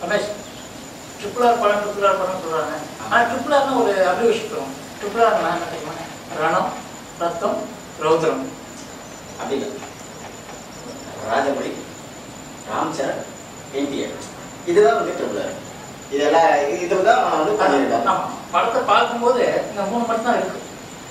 Ramesh triple R படம் triple R படம் சொல்கிறாங்க ஆனால் ட்ரிபிள் ஆர்னு ஒரு அபிவேஷம் சொல்லுவோம் ட்ரிபிள் ஆர்னா என்ன தெரியுமா ரணம் ரத்தம் ரௌத்ரம் அப்படி இல்லை ராஜமொழி ராம் சரண் என்டிஆர் இதுதான் வந்து ட்ரிபிள் இதெல்லாம் இதில் தான் வந்து பண்ணியிருக்காங்க ஆமா படத்தை பார்க்கும்போது இந்த மூணு மட்டும் தான் இருக்கு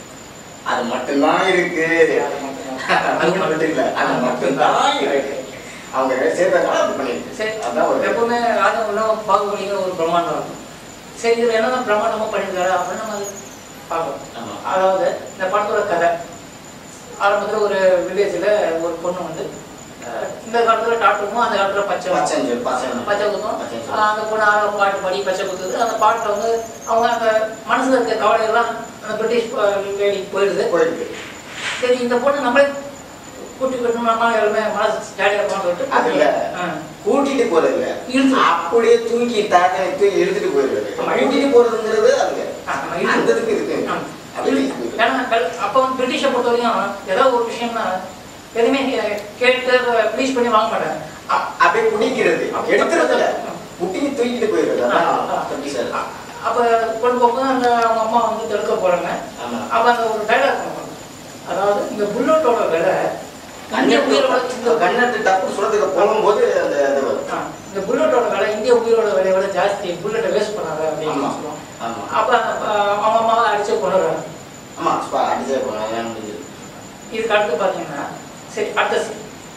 அது மட்டும்தான் இருக்கு அது மட்டும்தான். அது மட்டும் இல்லை அது மட்டும்தான் இருக்கு அவங்க சேர்ந்ததுனால அப்படி பண்ணிருக்கு சரி அதான் ஒரு எப்பவுமே ராஜா பாகுபலிங்கிற ஒரு பிரம்மாண்டம் இருக்கும் சரி இதில் என்னதான் பிரம்மாண்டமாக பண்ணியிருக்காரு அப்படின்னு நம்ம அதை பார்க்கணும் ஆமா அதாவது இந்த படத்தோட கதை ஆரம்பத்தில் ஒரு வில்லேஜில் ஒரு பொண்ணு வந்து அஹ், இந்த காலத்தில் டாக்டருக்கும் அந்த காலத்தில் பச்சை பச்சஞ்சு பச்சை பச்சை குத்தும் பச்சை ஆஹ் அந்த பொண்ணு ஆரம்ப பாட்டு பாடி பச்சை குத்துது அந்த பாட்டில் வந்து அவங்க அந்த மனசில் இருக்க கவலையெல்லாம் அந்த பிரிட்டிஷ் லேடி போயிடுது போயிருக்கு சரி இந்த பொண்ணு நம்மளே கூட்டி கட்டணும் நம்ம எல்லாமே மனசு ஜாலியாக இருப்பான்னு அது இல்ல. சொல்லிட்டு ஆ. கூட்டிட்டு போறது இல்ல இழுத்து. அப்படியே தூக்கி தாக்க தூக்கி இழுத்துட்டு போயிடுறது ஆமா. கூட்டிட்டு போறதுங்கிறது அதுங்க ஆ, நம்ம இழுத்து. அந்த இதுக்கு இருக்கு ஆ. அப்படி இழுத்து. இருக்கு. ஏன்னா கல்- அப்போ வந்து பிரிட்டிஷை பொறுத்த வரைக்கும் ஏதாவது ஒரு விஷயம்னா எதுவுமே கே- கேட்டு ப்ளீஸ் பண்ணி வாங்க மாட்டாங்க அ- அப்படியே குடிக்கிறது எடுக்கிறது இல்ல குட்டிக்கு தூக்கிட்டு போயிடுறது ஆ, ஆ. அதான் பிரிட்டிஷர். அ- அப்ப கொண்டு போகும்போது அந்த அவங்க அம்மா வந்து தடுக்க போறாங்க ஆமா அப்ப அந்த ஒரு டைலாக் பண்ணுவாங்க அதாவது இந்த புல்லட்டோட விலை இந்திய உயிரோட இந்த இந்த கண்ணத்து டப்பு சுரத்துக்கு போகும்போது அந்த இது வரும். ஆ, இந்த புல்லட்டோட விலை இந்திய உயிரோட விலையை விட ஜாஸ்தி புல்லட்டை வேஸ்ட் பண்ணாத அப்படின்னு ஆமா. சொல்லுவாங்க ஆமா அப்ப அந்த, அஹ், அவங்க அம்மாவை அடிச்சு கொண்டுறாங்க ஆமா சும்மா அடிச்சே போனா ஏன் முடிஞ்சது இதுக்கு அடுத்து பாத்தீங்கன்னா சரி அடுத்த scene.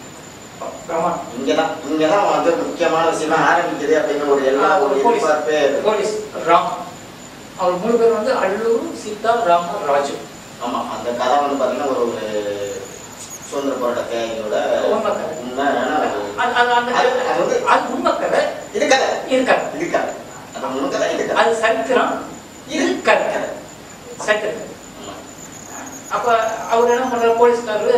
பிரமாணம் இங்கதான் இங்கதான் வந்து முக்கியமான விஷயமா ஆரம்பிக்குது அப்படிங்கிற ஒரு எல்லா ஒரு போலீஸ் எதிர்பார்ப்பே இருக்கு. போலீஸ் ராம் அவர் மூணு பேர் வந்து அல்லூர் சீதா ராம ராஜு ஆமா அந்த கதை வந்து பாத்தீங்கன்னா ஒரு ஒரு சுதந்திர போராட்ட தியாகிகளோட உண்மை கதை. உண்மையான ஒரு- அது அது அந்த அது- அது வந்து- அது உண்மை கதை இது கதை இருக்காது இது கதை அது முழு கதை இது கதை அது சரித்திரம் இது கதை சரித்திரம் ஆமா. அப்ப அவர் என்ன பண்றாரு போலீஸ்காரரு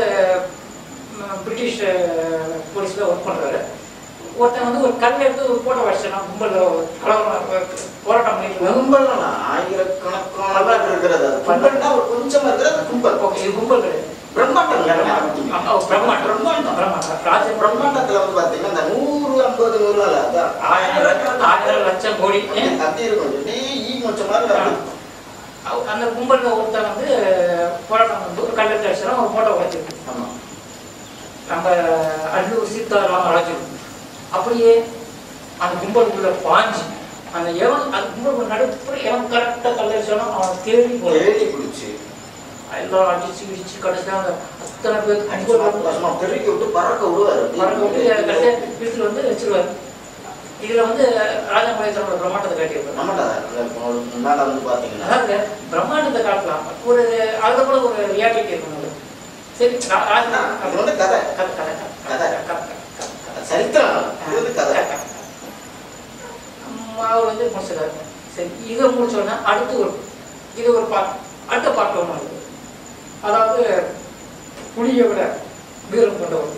ம், பிரிட்டிஷ் அஹ், போலீஸ்ல ஒர்க் பண்றாரு ஒருத்தன் வந்து ஒரு கல்ல எடுத்து ஒரு போட்டோ வச்சிட்டான் கும்பல் கலவரம் அஹ், போராட்டம் பண்ணிட்டு இருக்காங்க. கும்பல்லாம் ஆயிரக்கணக்கான பேர் இருக்கிறது அது கும்பல்னா ஒரு கொஞ்சமா இருக்கிறது அது கும்பல் ஓகே இது கும்பல் கிடையாது பிரம்மாண்டம் வேற ஆரம்பிக்குங்க. ஆமா, ஓ, பிரம்மாண்டம் பிரம்மாண்டம் பிரம்மாண்டம் ராஜ பிரம்மாண்டத்துல வந்து பாத்தீங்கன்னா இந்த நூறு ஐம்பது நூறு இல்ல, அதான் ஆயிரம் ஆயிரம் லட்சம் கோடி ஏன்? அப்படி இருக்கும் அப்படியே ஈ மொச்ச மாதிரி அப்படி. அவ- அந்த கும்பல்ல ஒருத்தன் வந்து போராட்டம் வந்து ஒரு கல்லெடுத்து அடிச்சாலும் ஒரு போட்டோ வச்சிருக்கு ஆமா நம்ம அல்லூர் சீதாராம ராஜு அப்படியே அந்த கும்பலுக்குள்ள பாஞ்சு அந்த எவன் அந்த கும்பலுக்கு நடுப்புற எவன் கரெக்டாக கல்லடிச்சாலும் அவன் தேடி போய் தேடி பிடிச்சு எல்லாம் அடிச்சு இடிச்சு கடைசியாக அந்த அத்தனை பேர் அடிச்சு சும்மா பெருக்கி விட்டு பறக்க விடுவாரு மறக்க விட்டு கடைசியாக வீட்டில் வந்து வச்சிருவாரு இதுல வந்து ராஜபாளையத்தோட பிரம்மாண்டத்தை காட்டியிருப்பாரு நம்மள முன்னால வந்து பாத்தீங்கன்னா அதாவது பிரம்மாண்டத்தை காட்டலாம் ஒரு அதுல கூட ஒரு ரியாலிட்டி இருக்கணும் அது. சரி ரா- ராஜ அது வந்து கதை கதை கதை கதை. கதை கதை கதை சரித்திரம் இது வந்து கதை அவர் வந்து முடிச்சிடாரு சரி இதை முடிச்சோன்னா அடுத்து ஒரு இது ஒரு பாட்டு அடுத்த பாட்டு ஒன்று வருது அதாவது புளியை விட வீரம் கொண்டவர்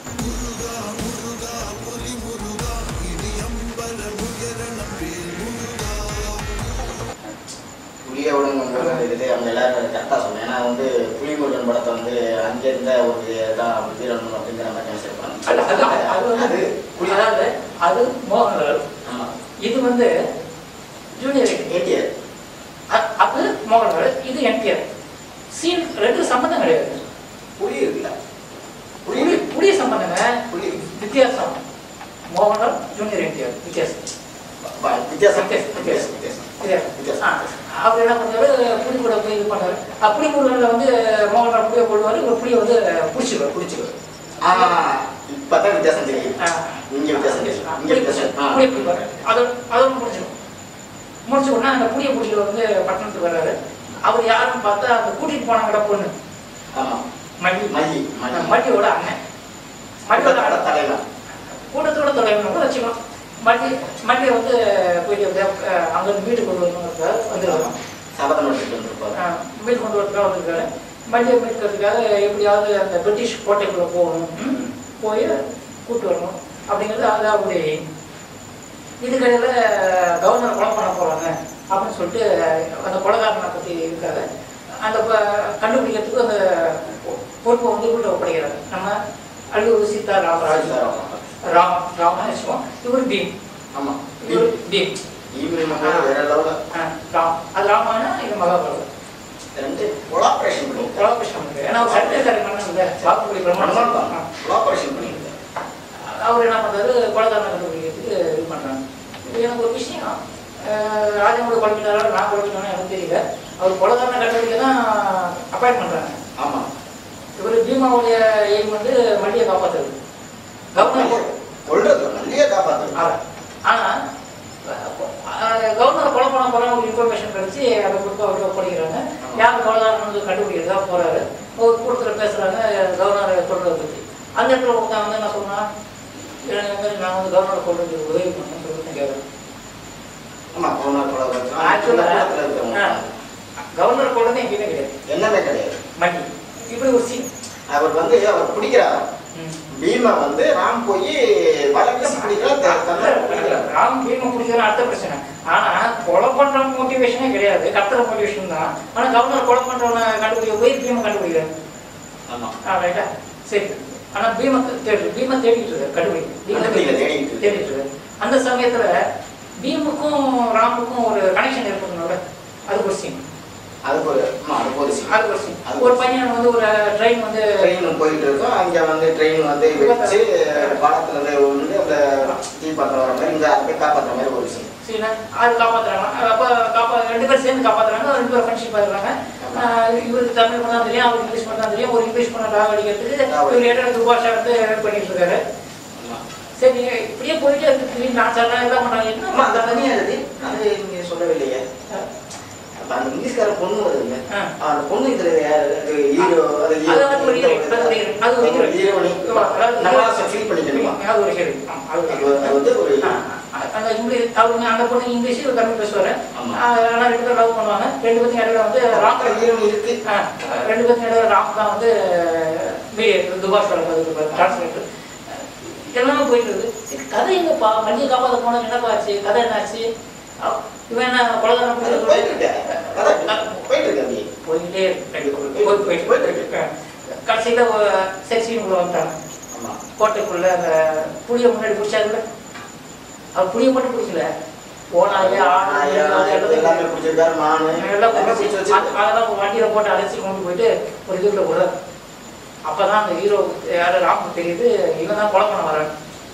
புளிய விடுங்கிற இது அவங்க எல்லாரும் கரெக்டா சொன்னேன் ஏன்னா வந்து புலிமுருகன் படத்தை வந்து அங்க இருந்த ஒரு இதான் வீரன் அப்படிங்கிற மாதிரி அது அது அது அது வந்து புலி அதாவது அது மோகன்லால் ஆமா இது வந்து ஜூனியர் ஏடிஆர் அ- அது மோகன்லால் இது என்டிஆர் சீன் ரெண்டு சம்பந்தம் கிடையாது புலி இருக்குல்ல புலி புளி புளிய சம்பந்தங்க புலி வித்தியாசம் மோகன்லால் ஜூனியர் என்டிஆர் வித்தியாசம் ப- வித்தியாசம் வித்தியாசம், வித்தியாசம் வித்தியாசம் வித்தியாசம் வித்தியாசம் ஆ, அவர் என்ன பண்ணாரு புலி கூட போய் இது பண்ணாரு அப்படி முருகன்ல வந்து மோகன்லால் புளியை கொள்வாரு ஒரு புளியை வந்து பிடிச்சிருவார் பிடிச்சிரு ஆ இப்பதான் வித்தியாசம் தெரியும் ஆ. இங்க வித்தியாசம் தெரியும் இங்க வித்தியாசம் ஆ. புளியை பிடிப்பாரு அதோட அதோட முடிச்சிடும் முடிச்ச உடனே அந்த புளியை பிடிச்சிட்டு வந்து பட்டணத்துக்கு வர்றாரு அவர் யாருன்னு பார்த்தா அந்த கூட்டிட்டு போனாங்கட பொண்ணு ஆமா மல்லி மல்லி மல்லி மல்லியோட அண்ணன் மல்லியோட கூட்டத்தோட அண்ணன் தலைவன் கூட்டத்தோட தலைவன் கூட வச்சுக்கலாம் மல்லி மல்லியை வந்து போயிட்டு அஹ், அங்கிருந்து வீட்டுக்கு கொண்டு வரணுங்கிறதுக்காக வந்துருக்காங்க சபதம் எடுத்துட்டு வந்திருப்பாரு மீட் கொண்டு வரதுக்காக வந்திருக்காரு மல்லியை மீட்கிறதுக்காக எப்படியாவது அந்த பிரிட்டிஷ் கோட்டைக்குள்ள போகணும் ம், போய் கூட்டு வரணும் அப்படிங்கிறது அது அவருடைய aim. இதுக்கடையில் கவர்னர் கொலை பண்ண போகிறாங்க அப்படின்னு சொல்லிட்டு அந்த கொலைகாரனை பற்றி இருக்காரு அந்த ப- கண்டுபிடிக்கிறதுக்கு அந்த பொ- பொறுப்பை வந்து இவர்கிட்ட ஒப்படைக்கிறாரு நம்ம அல்லூர் சீதா ராமராஜ் ராம் ராமன் வச்சுக்கோம் இவர் பீம் ஆமா இவர் பீம் ஈவினிங் வந்து வேற லெவலில் ஆ, ராம் அது ராமாயணம் இது மகாபாரதம் ரெண்டு கொலாபரேஷன் பண்ணி கொலாபரேஷன் இருக்கு ஏன்னா அவர் சட்டக்காரி மன்னன் இல்லை சாப்பிட்டு பிரமாணம் தான் கொலாபரேஷன் பண்ணியிருக்காரு அவர் என்ன பண்றாரு கொலகாரனை கண்டுபிடிக்கிறதுக்கு இது பண்றாங்க இப்போ எனக்கு ஒரு விஷயம் அஹ், ராஜமூட குழம்பினாரா நான் குழம்பினாலும் எனக்கு தெரியல அவர் கொலகாரனை கண்டுபிடிக்க தான் அப்பாயின்ட் பண்றாங்க ஆமா இவர் பீமாவுடைய எய்ம் வந்து மண்டியை காப்பாற்றுறது கவர்னர் கொள்றது நல்லையே காப்பாத்து ஆமா. ஆனா அஹ், கவர்னர் கொலை பண்ண போற ஒரு இன்ஃபர்மேஷன் கிடைச்சி அதை கொடுத்து அவருக்கு ஒப்படைக்கிறாங்க யார் கொலகாரன்னு கண்டுபிடிக்கிறதா போறாரு ஒரு கூட்டத்தில் பேசுறாங்க கவர்னர் சொல்றதை பத்தி அந்த இடத்துல ஒருத்தன் வந்து என்ன சொன்னா எனக்கு இந்த மாதிரி நான் வந்து கவர்னர் கொள்றதுக்கு உதவி பண்ணேன்னு சொல்லிட்டு கேட்குறேன் ஆமா கொரோனா கொலாபரேஷன் ஆக்சுவலாக கவர்னர் கொள்றது எங்கேயுமே கிடையாது என்னமே கிடையாது மணி இப்படி ஒரு சீன் அவர் வந்து அவர் பிடிக்கிறார் பீமா வந்து ராம் போய் வழக்கு பிடிக்கிறார் தன்னை பிடிக்கிறார் ராம் பீம பிடிக்கிற அடுத்த பிரச்சனை ஆனா கொலை பண்ற மோட்டிவேஷனே கிடையாது கத்துற மோட்டிவேஷன் தான் ஆனா கவர்னர் கொலை பண்றவன கண்டுபிடிக்க போய் பீம கண்டுபிடிக்கிறார் ஆமா ஆ ரைட்டா சரி ஆனா பீம தேடி பீம தேடிட்டு இருக்காரு கண்டுபிடிக்க பீம கண்டுபிடிக்கல, தேடிட்டு இருக்கு. தேடிட்டு இருக்காரு அந்த சமயத்துல பீமுக்கும் ராமுக்கும் ஒரு கனெக்ஷன் ஏற்படணும்ல அது ஒரு சீன் அதுக்கு ஒரு ஆமா அதுக்கு ஒரு scene. அது ஒரு சீன் ஒரு பையன் வந்து ஒரு ட்ரெயின் வந்து ட்ரெயின் போயிட்டு இருக்கோம் அங்க வந்து ட்ரெயின் வந்து வச்சு பாலத்துல இருந்து வந்து அந்த தீ பத்திரம் வர மாதிரி இங்க அதை போய் காப்பாத்துற மாதிரி ஒரு விஷயம் சரிண்ணா அது காப்பாத்துறாங்க அப்ப காப்பா ரெண்டு பேரும் சேர்ந்து காப்பாத்துறாங்க ரெண்டு பேரும் ஃப்ரெண்ட்ஷிப் ஆகுறாங்க இவருக்கு தமிழ் பண்ணா தெரியும் அவருக்கு இங்கிலீஷ் பண்ணா தெரியும் ஒரு இங்கிலீஷ் பண்ண டாக் அடிக்கிறதுக்கு இவர் இடம் துபாஷா வந்து ஹெல்ப் பண்ணிட்டு இருக்காரு சரி இப்படியே போயிட்டே இருக்கு திடீர்னு நான் சார் எல்லாம் பண்றாங்க என்ன ஆமா அந்த தனியா இருக்கு அது நீங்க சொல்லவே இல்லையே அப்ப அந்த இங்கிலீஷ்கார பொண்ணு வருதுங்க ஆ. அந்த பொண்ணு இதுல யாரு? அது hero, அது hero. அது வந்து ஒரு hero, அது ஒரு hero, அது ஒரு hero. heroine. அதாவது நல்லா feel பண்ணிக்கணுமா? அது ஒரு ஹீரோ அது ஒரு அது hero. அது வந்து ஒரு ஆ, அந்த இங்கிலீஷ் அவங்க அந்த பொண்ணு இங்கிலீஷ் இவர் தமிழ் பேசுவாரு ஆமா. ஆனா ரெண்டு பேரும் லவ் பண்ணுவாங்க ரெண்டு பேரும் இடையில வந்து ராம் ராத்திரி ஹீரோயின் இருக்கு ஆ, ரெண்டு பேரும் இடையில ராம் தான் வந்து மீடியேட்டர் துபாஷ் வேலை பார்த்துட்டு டிரான்ஸ்லேட்டர் எல்லாமே போயிட்டு இருக்கு சரி கதை எங்கப்பா மல்லிகை காப்பாத போனது என்னப்பா ஆச்சு கதை என்னாச்சு அவ- இவன் என்ன கொலகாரம் அது போயிட்டு இருக்கு அதான் போயிட்டு இருக்கு அப்படி போயிட்டே இருக்கு போய் போயிட்டு போயிட்டு இருக்கு கடைசியில செக்ஷனுக்குள்ள வந்துட்டாங்க ஆமா கோட்டைக்குள்ள அந்த புளியை முன்னாடி பிடிச்சாருல அவர் புளியை மட்டும் பிடிக்கல ஓனாய ஆனாய எல்லாமே பிடிச்சிருக்காரு மானு எல்லாம் எல்லாமே பிடிச்சி பிடிச்சி வச்சு அது- அதெல்லாம் வண்டியில போட்டு அழைச்சி கொண்டு போயிட்டு ஒரு இதுக்குள்ள விடுறாரு அப்பதான் அந்த ஹீரோ யாரு ராம் தெரியுது இவன் தான் கொலை பண்ண வரான்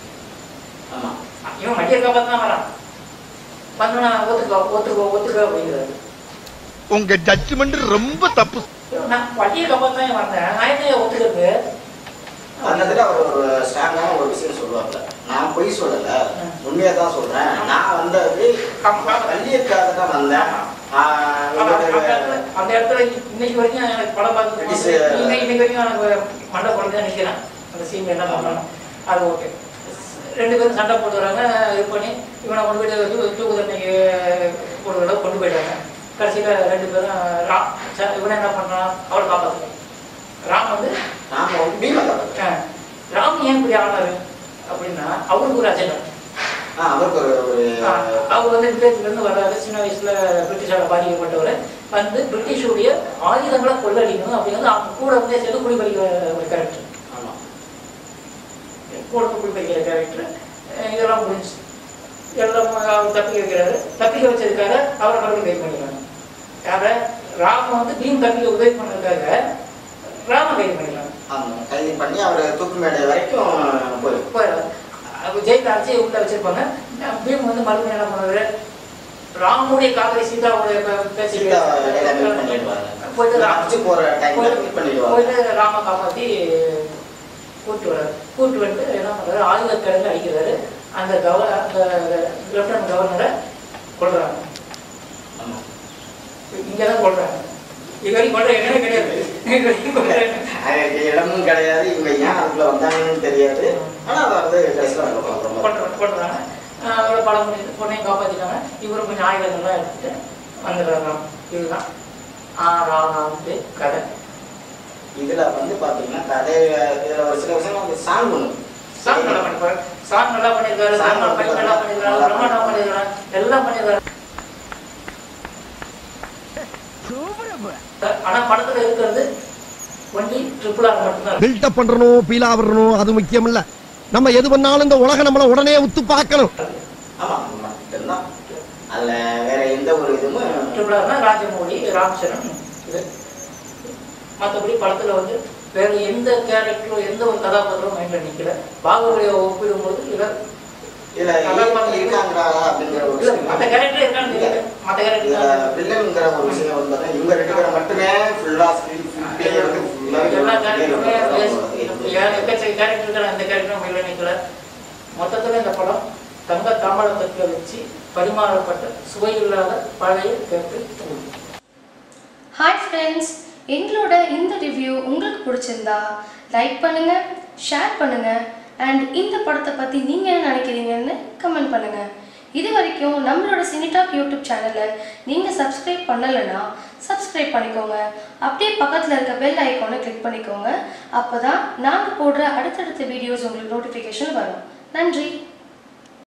ஆமா இவன் வண்டியை காப்பாத்து தான் வரான் வந்தோன்னா ஒத்துக்கோ ஒத்துக்கோ ஒத்துக்கோ அப்படிங்கிறாரு உங்க ஜட்ஜ்மெண்ட் ரொம்ப தப்பு நான் வண்டியை காப்பாத்து தான் வந்தேன் நான் என்ன ஒத்துக்கிறது அந்த இடத்துல அவர் ஒரு ஸ்ட்ராங்கான ஒரு விஷயம் சொல்லுவாப்ல நான் பொய் சொல்லல உண்மையா தான் சொல்றேன் நான் வந்தது கல்வியற்காக தான் வந்தேன் ஆஹ் ஆமா, அந்த உங்களுக்கு இடத்துல- அந்த இடத்துல இன்னைக்கு வரைக்கும் எனக்கு படம் பார்த்து British, இன்னைக்கு இன்னைக்கு வரைக்கும் எனக்கு மண்டை குழந்தை தான் நிற்கிறேன் அந்த சீன் என்ன பண்ணணும் அது ஓகே ரெண்டு பேரும் சண்டை போட்டு வராங்க இது பண்ணி இவனை கொண்டு போயிட்டு தூ- தூக்கு தண்ணிக்கு ஒரு தடவை கொண்டு போயிட்டாங்க கடைசியில் ரெண்டு பேரும் ராம் ச- இவனை என்ன பண்ணுறான் அவளை காப்பாற்றுறான் ராம் வந்து நாம வந்து பீமா தான் ஆ, ராம் ஏன் இப்படி ஆனாரு அப்படின்னா அவருக்கு ஒரு அஜெண்டா ஆஹ் அவருக்கு ஒரு ஒரு அவர் வந்து இருந்து வர்றாரு சின்ன வயசுல பிரிட்டிஷால பாதிக்கப்பட்டவர் வந்து பிரிட்டிஷுடைய ஆயுதங்களை கொள்ளடிக்கணும் அப்படிங்கிறது அவங்க கூட வந்து சேர்ந்து குடிபறிக்கிற ஒரு கேரக்டர் ஆமா கூட குடிபறிக்கிற கேரக்டர் இதெல்லாம் முடிஞ்சு எல்லாம் அவர் தப்பிக்க வைக்கிறாரு தப்பிக்க வச்சதுக்காக அவரை மறுபடியும் கைது பண்ணிடுறாங்க யார ராம வந்து பீம் தப்பிக்க உதவி பண்ணதுக்காக ராம கைது பண்ணிடுறாங்க ஆமா கைது பண்ணி அவர் தூக்கு மேடை வரைக்கும் போய் போயிடுறாரு ஜெயில அடிச்சு உள்ள வச்சிருப்பாங்க பீம் வந்து மறுபடியும் என்ன பண்ணுவாரு ராமுடைய காதலி சீதாவுடைய பேச்சு சீதா இடையில மீட் பண்ணிடுவாங்க போயிட்டு ரா- அடிச்சு போற டைம்ல போயிட்டு மீட் பண்ணிடுவாங்க போயிட்டு ராம காப்பாத்தி கூட்டு வர்றாரு கூட்டு வந்துட்டு என்ன பண்றாரு ஆயுத கடல அடிக்கிறாரு அந்த கவ அந்த லெப்டினன்ட் கவர்னரை கொள்றாங்க ஆமா இங்கதான் கொள்றாங்க இது வரைக்கும் கொள்ற இடமே கிடையாது இது வரைக்கும் கொல்ற இடம். அதுக்கு இடமும் கிடையாது இவங்க ஏன் அதுக்குள்ள வந்தாங்கன்னு தெரியாது ஆனா அதை வந்து கடைசியில் அவங்க பார்க்குறோம் கொள்றாங்க கொள்றாங்க ஆஹ் அவரை படம் பண்ணி பொண்ணையும் காப்பாத்திட்டாங்க இவரும் கொஞ்சம் ஆயுதங்கள்லாம் எடுத்துட்டு வந்துடுறாங்க இதுதான் ஆறாவது கதை இதுல வந்து பாத்தீங்கன்னா கதை இதுல ஒரு சில விஷயம் வந்து சாங் ஒண்ணு சாங் நல்லா பண்ணிருப்பாரு சாங் நல்லா பண்ணிருக்காரு Song சாங் ஃபைட் நல்லா பண்ணிருக்காரு பிரம்மாண்டமா பண்ணிருக்காரு எல்லாம் பண்ணிருக்காரு ஆனா படத்துல இருக்கிறது ஒன்லி ட்ரிபிள் ஆர் மட்டும்தான் இருக்கு. பில்டப் பண்றணும் பீலா வரணும் அது முக்கியம் இல்ல நம்ம எது பண்ணாலும் இந்த உலகம் நம்மள உடனே உத்து பார்க்கணும் ஆமாம் மட்டும்தான் அதில் வேற எந்த ஒரு இதுவும் ட்ரிபிள் ஆர்னா ராஜமௌழி ராம் சரண் இது மற்றபடி படத்தில் வந்து வேற எந்த கேரக்டரும் எந்த ஒரு கதாபாத்திரமும் மைண்டில் நிற்கல பாகுபலியை ஒப்பிடும்போது இதில் இதில் கதாபாத்திரம் இருக்காங்களா அப்படிங்கிற ஒரு இல்லை விஷயம் மற்ற கேரக்டர் இருக்கான்னு தெரியல மற்ற இதுல கேரக்டர் வில்லன்ங்கிற ஒரு விஷயம் வந்து பார்த்தா இவங்க ரெண்டு பேரும் மட்டுமே ஃபுல்லா ஸ்கிரீன் ஃபுல்லே வந்து எல்லா கேரக்டருமே ஃபுல்லாக எக்கச்சக்க கேரக்டர் இருக்கிற அந்த கேரக்டரும் மைண்டில் நிற்கல மொத்தத்தில் இந்த படம் தங்க தாமரத்தட்டில் வச்சு பரிமாறப்பட்ட சுவையில்லாத பழைய கேட்டு ஹாய் ஃப்ரெண்ட்ஸ் எங்களோட இந்த ரிவ்யூ உங்களுக்கு பிடிச்சிருந்தா லைக் பண்ணுங்க ஷேர் பண்ணுங்க அண்ட் இந்த படத்தை பற்றி நீங்கள் என்ன நினைக்கிறீங்கன்னு கமெண்ட் பண்ணுங்க இது வரைக்கும் நம்மளோட சினிடாக் யூடியூப் சேனலை நீங்கள் சப்ஸ்கிரைப் பண்ணலைன்னா சப்ஸ்கிரைப் பண்ணிக்கோங்க அப்படியே பக்கத்தில் இருக்க பெல் ஐக்கானை கிளிக் பண்ணிக்கோங்க அப்போ தான் நாங்கள் போடுற அடுத்தடுத்த வீடியோஸ் உங்களுக்கு நோட்டிஃபிகேஷன் வரும் நன்றி